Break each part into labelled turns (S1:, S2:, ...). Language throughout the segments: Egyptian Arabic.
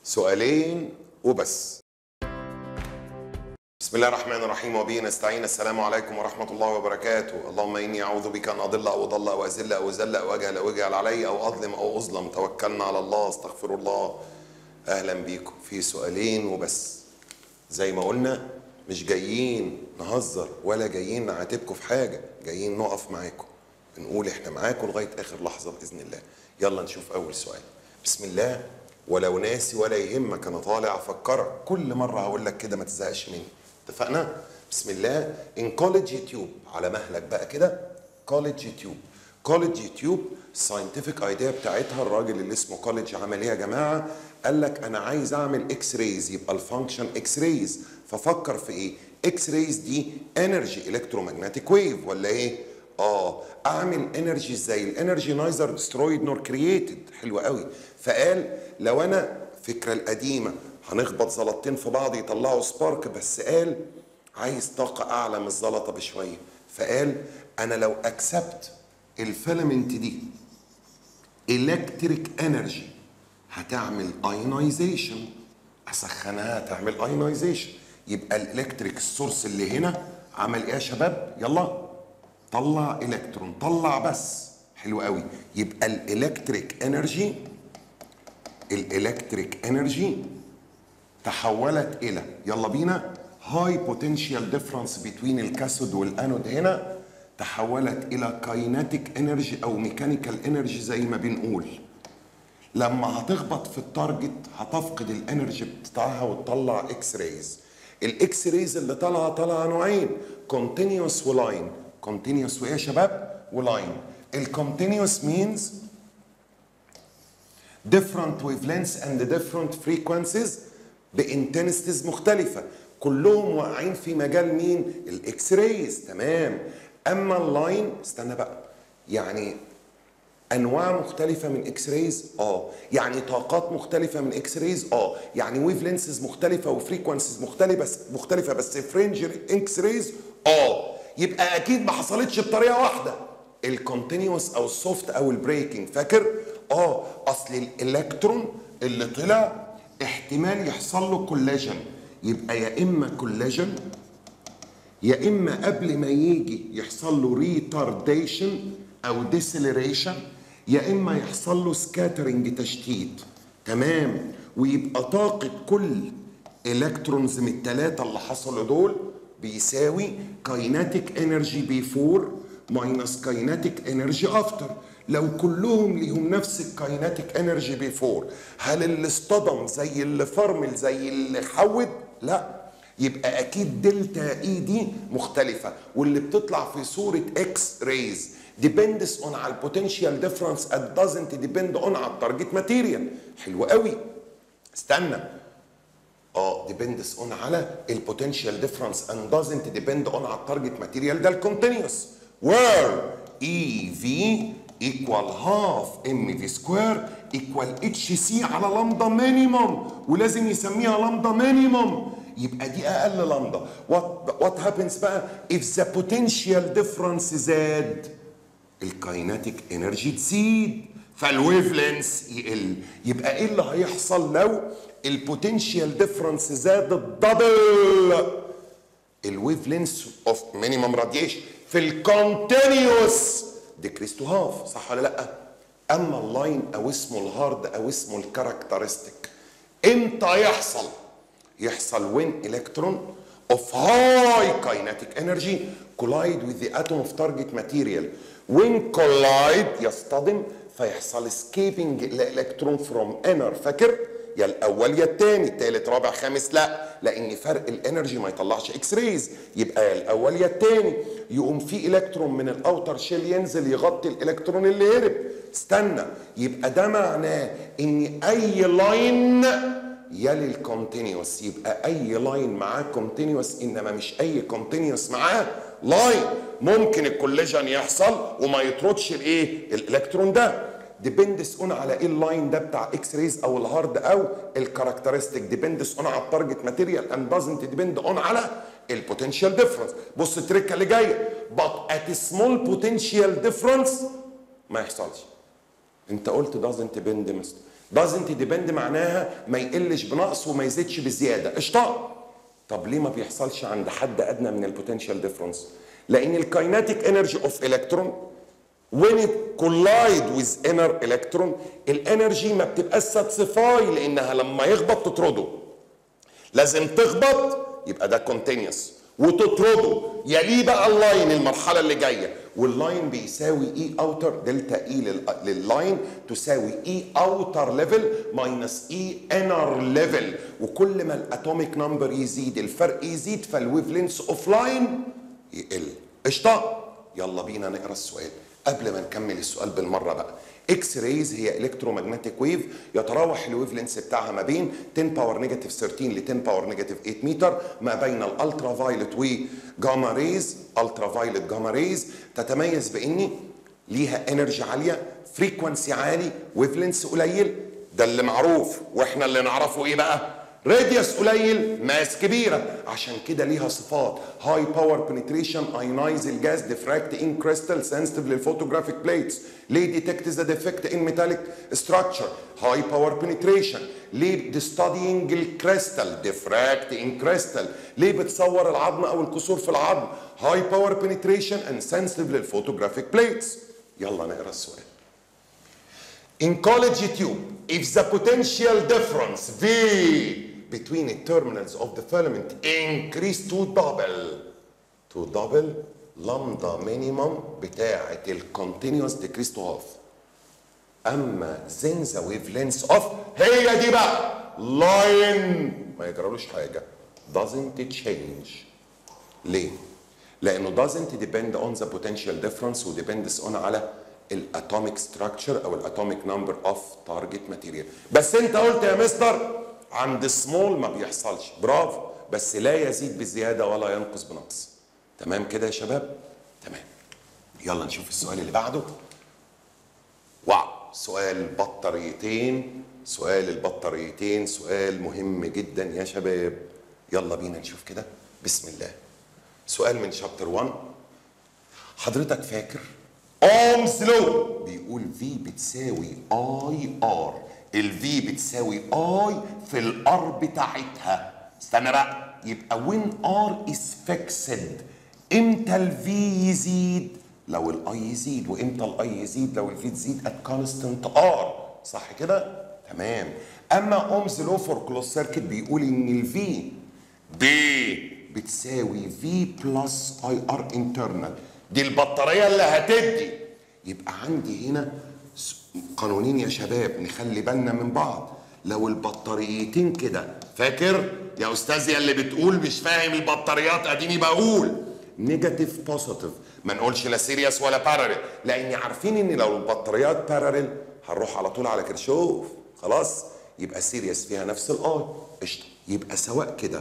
S1: سؤالين وبس بسم الله الرحمن الرحيم وبه نستعين السلام عليكم ورحمة الله وبركاته اللهم إني أعوذ بك أن أضل أو أضل أو أزل أو أزل أو أجهل أو أجهل علي أو أظلم أو أظلم توكلنا على الله استغفر الله أهلا بيكم في سؤالين وبس زي ما قلنا مش جايين نهزر ولا جايين نعاتبكم في حاجة جايين نقف معاكم نقول احنا معاكم لغاية آخر لحظة بإذن الله يلا نشوف أول سؤال بسم الله ولو ناسي ولا يهمك أنا طالع أفكرك كل مرة هقول لك كده ما تزهقش مني اتفقنا؟ بسم الله ان كوليدج يوتيوب على مهلك بقى كده كوليدج يوتيوب كوليدج يوتيوب الساينتفك ايديا بتاعتها الراجل اللي اسمه كوليدج عمل ايه يا جماعه؟ قال لك انا عايز اعمل اكس رايز يبقى الفانكشن اكس رايز ففكر في ايه؟ اكس رايز دي انرجي الكترومagnetic ويف ولا ايه؟ اه اعمل انرجي زي الانرجي نايزر ديسترويد نور كرييتد حلو قوي فقال لو انا الفكره القديمه هنخبط زلطتين في بعض يطلعوا سبارك بس قال عايز طاقة أعلى من الزلطة بشوية فقال أنا لو أكسبت الفيلمنت دي إلكتريك انرجي هتعمل ايونايزيشن أسخنها تعمل ايونايزيشن يبقى الإلكتريك السورس اللي هنا عمل إيه يا شباب؟ يلا طلع إلكترون طلع بس حلو قوي يبقى الإلكتريك انرجي الإلكتريك انرجي تحولت الى يلا بينا هاي بوتنشال ديفرنس بين الكاثود والانود هنا تحولت الى كايناتيك انرجي او ميكانيكال انرجي زي ما بنقول لما هتخبط في التارجت هتفقد الانرجي بتاعها وتطلع اكس رايز الاكس رايز اللي طالعه طالعه نوعين كونتينيوس ولاين كونتينيوس وايه يا شباب ولاين الكونتينيوس مينز different wavelengths and different frequencies بانتنستيز مختلفة كلهم واقعين في مجال مين؟ الاكس رايز تمام اما اللاين استنى بقى يعني انواع مختلفة من اكس رايز اه يعني طاقات مختلفة من اكس رايز اه يعني ويف لينسز مختلفة وفريكونسيز مختلفة بس مختلفة بس فرنج اكس رايز اه يبقى اكيد ما حصلتش بطريقة واحدة الكونتينيوس او السوفت او البريكنج فاكر؟ اه اصل الالكترون اللي طلع احتمال يحصل له كولاجن يبقى يا اما كولاجن يا اما قبل ما يجي يحصل له ريتارديشن او ديسلريشن يا اما يحصل له سكاترنج تشتيت تمام ويبقى طاقه كل الكترونز من الثلاثه اللي حصلوا دول بيساوي كايناتيك انرجي بي 4 ماينس كايناتيك انرجي افتر لو كلهم ليهم نفس الكايناتيك انرجي بي 4 هل اللي اصطدم زي اللي فرمل زي اللي حود لا يبقى اكيد دلتا اي دي مختلفه واللي بتطلع في صوره اكس رايز depends on على البوتنشال ديفرنس it doesn't depend on على التارجت ماتيريال حلو قوي استنى اه depends on على البوتنشال ديفرنس and doesn't depend on على التارجت ماتيريال ده الكونتينيوس where اي في equal half ام في سكوير equal اتش سي على لامدا مينيموم ولازم يسميها لامدا مينيموم يبقى دي اقل لامدا what what happens بقى if the potential difference زاد الكايناتيك انرجي تزيد فالويف لينس يقل يبقى ايه اللي هيحصل لو البوتنشال ديفرنس زاد الدبل الويف لينس اوف مينيمم راديشن في الكونتينيوس ديكريس تو هاف صح ولا لا اما اللاين او اسمه الهارد او اسمه الكاركترستيك امتى يحصل يحصل وين الكترون of high kinetic energy collide with the atom of target material when collide يصطدم فيحصل escaping الالكترون from inner فاكر يا الاول يا الثاني الثالث رابع خامس لا لان فرق الانرجي ما يطلعش اكس ريز يبقى يا الاول يا الثاني يقوم في الكترون من الاوتر شيل ينزل يغطي الالكترون اللي هرب استنى يبقى ده معناه ان اي لاين يلي الكونتينيوس يبقى اي لاين معاه كونتينيوس انما مش اي كونتينيوس معاه لاين ممكن الكوليجن يحصل وما يطردش الايه الالكترون ده ديبندس اون على ايه اللاين ده بتاع اكس ريز او الهارد او الكاركترستيك ديبندس اون على التارجت ماتيريال اند دازنت ديبند اون على البوتنشال ديفرنس بص التركه اللي جايه but at a small potential difference ما يحصلش انت قلت doesn't depend مستر doesn't depend معناها ما يقلش بنقص وما يزيدش بزياده قشطه طب ليه ما بيحصلش عند حد ادنى من البوتنشال ديفرنس لان الكايناتيك انرجي اوف الكترون when it collide with inner electron الانرجي ما بتبقاش ساتسفاي لانها لما يخبط تطرده لازم تخبط يبقى ده كونتينيوس وتطرده يليه بقى اللاين المرحله اللي جايه واللاين بيساوي اي اوتر دلتا اي لللاين تساوي اي اوتر ليفل ماينس اي انر ليفل وكل ما الاتوميك نمبر يزيد الفرق يزيد فالويف لينس اوف لاين يقل قشطه يلا بينا نقرا السؤال قبل ما نكمل السؤال بالمره بقى اكس رايز هي الكترومagnetic ويف يتراوح الويف لينس بتاعها ما بين 10 باور نيجاتيف 13 ل 10 باور نيجاتيف 8 متر ما بين الالترا فايلوت وجاما ريز الترا فايلوت جاما ريز تتميز بان ليها انرجي عاليه فريكونسي عالي ويف لينس قليل ده اللي معروف واحنا اللي نعرفه ايه بقى راديوس قليل ماس كبيره عشان كده ليها صفات هاي باور بنتريشن ايونايز الجاز ديفراكت ان كريستال سنسيتيف للفوتوجرافيك بليتس ليه ديتكت ذا ديفكت ان ميتاليك ستراكشر هاي باور بنتريشن ليه بتستادينج الكريستال ديفراكت ان كريستال ليه بتصور العظم او الكسور في العظم هاي باور بنتريشن اند سنسيتيف للفوتوجرافيك بليتس يلا نقرا السؤال In college tube, if the potential difference V between the terminals of the filament increase to double to double lambda minimum بتاعة ال continuous decrease to half أما then the wavelength of هي دي بقى line ما يجرالوش حاجة doesn't change ليه؟ لأنه doesn't depend on the potential difference و depends on على الاتوميك ستراكشر او الاتوميك نمبر اوف تارجت ماتيريال بس انت قلت يا مستر عند سمول ما بيحصلش برافو بس لا يزيد بزياده ولا ينقص بنقص تمام كده يا شباب تمام يلا نشوف السؤال اللي بعده واو سؤال بطاريتين سؤال البطاريتين سؤال مهم جدا يا شباب يلا بينا نشوف كده بسم الله سؤال من شابتر 1 حضرتك فاكر اومز لو بيقول في بتساوي اي ار الفي بتساوي اي في الار بتاعتها استنى بقى يبقى وين ار از فيكسد امتى الفي يزيد لو الاي يزيد وامتى الاي يزيد لو الفي تزيد ات كونستنت ار صح كده تمام اما اومز لو فور كلوز سيركت بيقول ان الفي بي بتساوي في بلس اي ار انترنال دي البطاريه اللي هتدي يبقى عندي هنا قانونين يا شباب نخلي بالنا من بعض لو البطاريتين كده فاكر يا استاذ يا اللي بتقول مش فاهم البطاريات اديني بقول نيجاتيف بوزيتيف ما نقولش لا سيريس ولا باراليل لان عارفين ان لو البطاريات باراليل هنروح على طول على كرشوف خلاص يبقى سيريس فيها نفس الاي قشطه يبقى سواء كده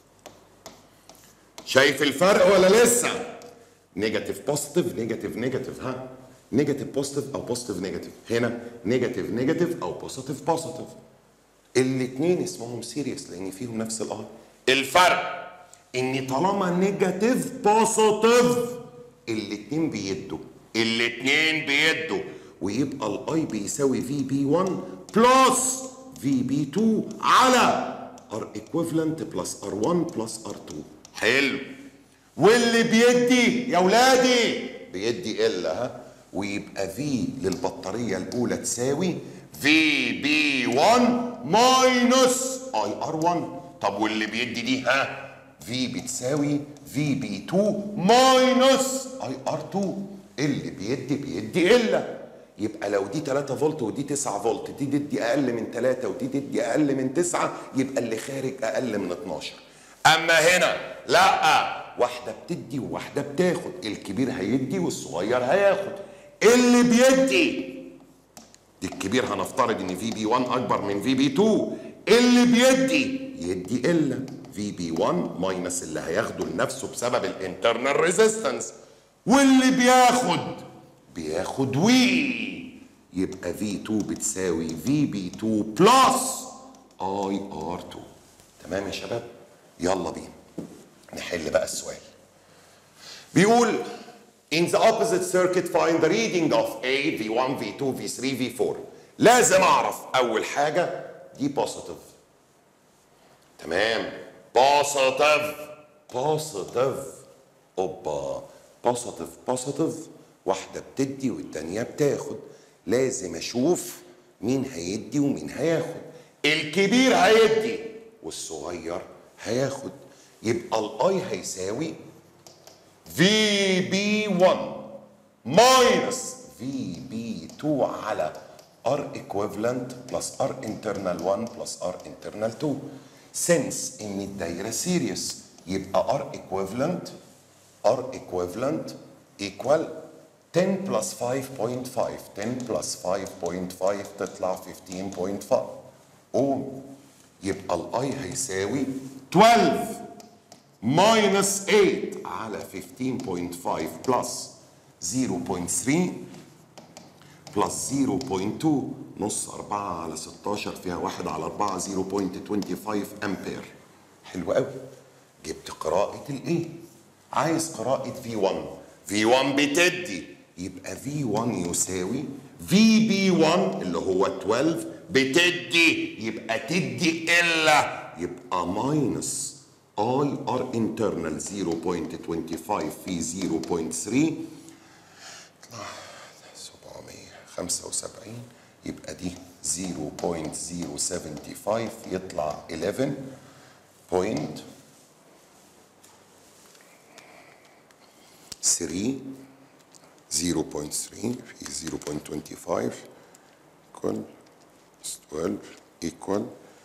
S1: شايف الفرق ولا لسه نيجاتيف بوزيتيف نيجاتيف نيجاتيف ها نيجاتيف بوزيتيف او بوزيتيف نيجاتيف هنا نيجاتيف نيجاتيف او بوزيتيف بوزيتيف الاثنين اسمهم سيريس لان فيهم نفس الاي الفرق ان طالما نيجاتيف بوزيتيف الاثنين بيدوا الاثنين بيدوا ويبقى الاي بيساوي في بي 1 بلس في بي 2 على ار ايكويفالنت بلس ار 1 بلس ار 2 حلو واللي بيدي يا ولادي بيدي ال ها ويبقى في للبطاريه الاولى تساوي في بي 1 ماينس اي ار 1 طب واللي بيدي دي ها في بتساوي في بي 2 ماينس اي ار 2 اللي بيدي بيدي الا يبقى لو دي 3 فولت ودي 9 فولت دي تدي اقل من 3 ودي تدي اقل من 9 يبقى اللي خارج اقل من 12 اما هنا لا واحده بتدي وواحده بتاخد الكبير هيدي والصغير هياخد اللي بيدي دي الكبير هنفترض ان في بي 1 اكبر من في بي 2 اللي بيدي يدي الا في بي 1 ماينس اللي هياخده لنفسه بسبب الانترنال ريزيستنس واللي بياخد بياخد وي يبقى في 2 بتساوي في بي 2 بلس اي ار 2 تمام يا شباب يلا بينا نحل بقى السؤال بيقول in the opposite circuit find the reading of A, V1, V2, V3, V4 لازم اعرف اول حاجه دي بوزيتيف تمام بوزيتيف بوزيتيف اوبا بوزيتيف بوزيتيف واحده بتدي والتانيه بتاخد لازم اشوف مين هيدي ومين هياخد الكبير هيدي والصغير هياخد يبقى الاي هيساوي في بي 1 ماينس في بي 2 على ار ايكويفالنت بلس ار انترنال 1 بلس ار انترنال 2 سنس ان الدايره سيريس يبقى ار ايكويفالنت ار ايكويفالنت ايكوال 10 بلس 5.5 10 بلس 5.5 تطلع 15.5 اوم يبقى الاي هيساوي 12 ماينس 8 على 15.5 بلس 0.3 بلس 0.2 نص 4 على 16 فيها 1 على 4 0.25 امبير حلو قوي جبت قراءة الايه عايز قراءة V1 V1 بتدي يبقى V1 يساوي VB1 اللي هو 12 بتدي يبقى تدي إلا يبقى ماينس اي ار انترنال 0.25 في 0.3 775 يبقى دي 0.075 يطلع 11 بوينت 3 0.3 في 0.25 equal 12 equal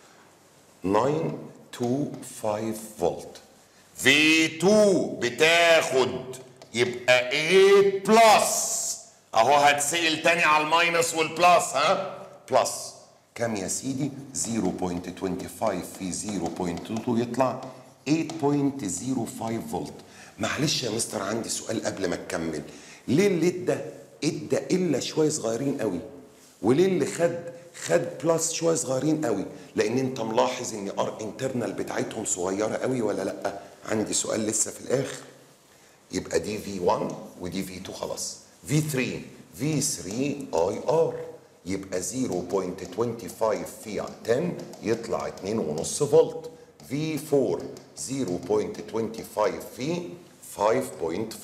S1: 925 فولت V2 بتاخد يبقى 8 بلس اهو هتسأل تاني على الماينس والبلس ها بلس كام يا سيدي 0.25 في 0.22 يطلع 8.05 فولت معلش يا مستر عندي سؤال قبل ما تكمل ليه اللي ادى ادى الا شويه صغيرين قوي وليه اللي خد خد بلس شويه صغيرين قوي لان انت ملاحظ ان ار انترنال بتاعتهم صغيره قوي ولا لا عندي سؤال لسه في الاخر يبقى دي في 1 ودي في 2 خلاص في 3 في 3 اي ار يبقى 0.25 في 10 يطلع 2.5 فولت في 4 0.25 في 5.5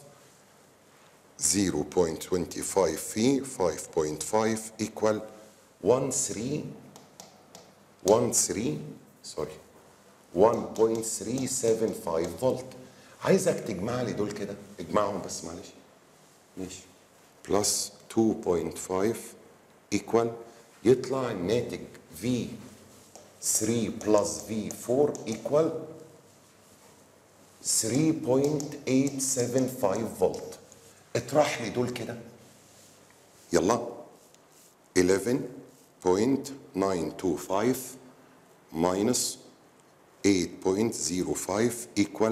S1: 0.25 في 5.5 equal 13 13 سوري 1.375 فولت عايزك تجمع لي دول كده اجمعهم بس معلش ماشي بلس 2.5 equal يطلع الناتج في 3 بلس في 4 equal 3.875 فولت اطرح لي دول كده يلا 11.925 minus 8.05 equal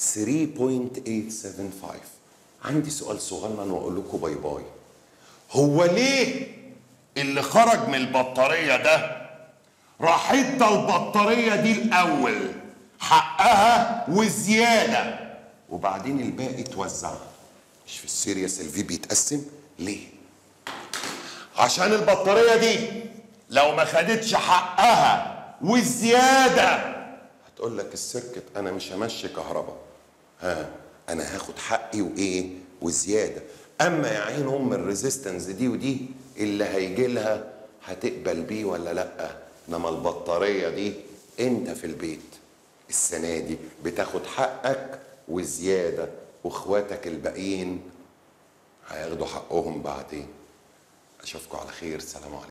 S1: 3.875 عندي سؤال صغنن واقول لكم باي باي هو ليه اللي خرج من البطاريه ده راح ادى البطاريه دي الاول حقها وزياده وبعدين الباقي اتوزع مش في السيريس الفي بيتقسم ليه عشان البطاريه دي لو ما خدتش حقها والزياده هتقول لك السيركت انا مش همشي كهرباء ها انا هاخد حقي وايه وزياده اما يا عين ام الريزيستنس دي ودي اللي هيجي لها هتقبل بيه ولا لا انما البطاريه دي انت في البيت السنه دي بتاخد حقك وزياده واخواتك الباقيين هياخدوا حقهم بعدين اشوفكم على خير سلام عليكم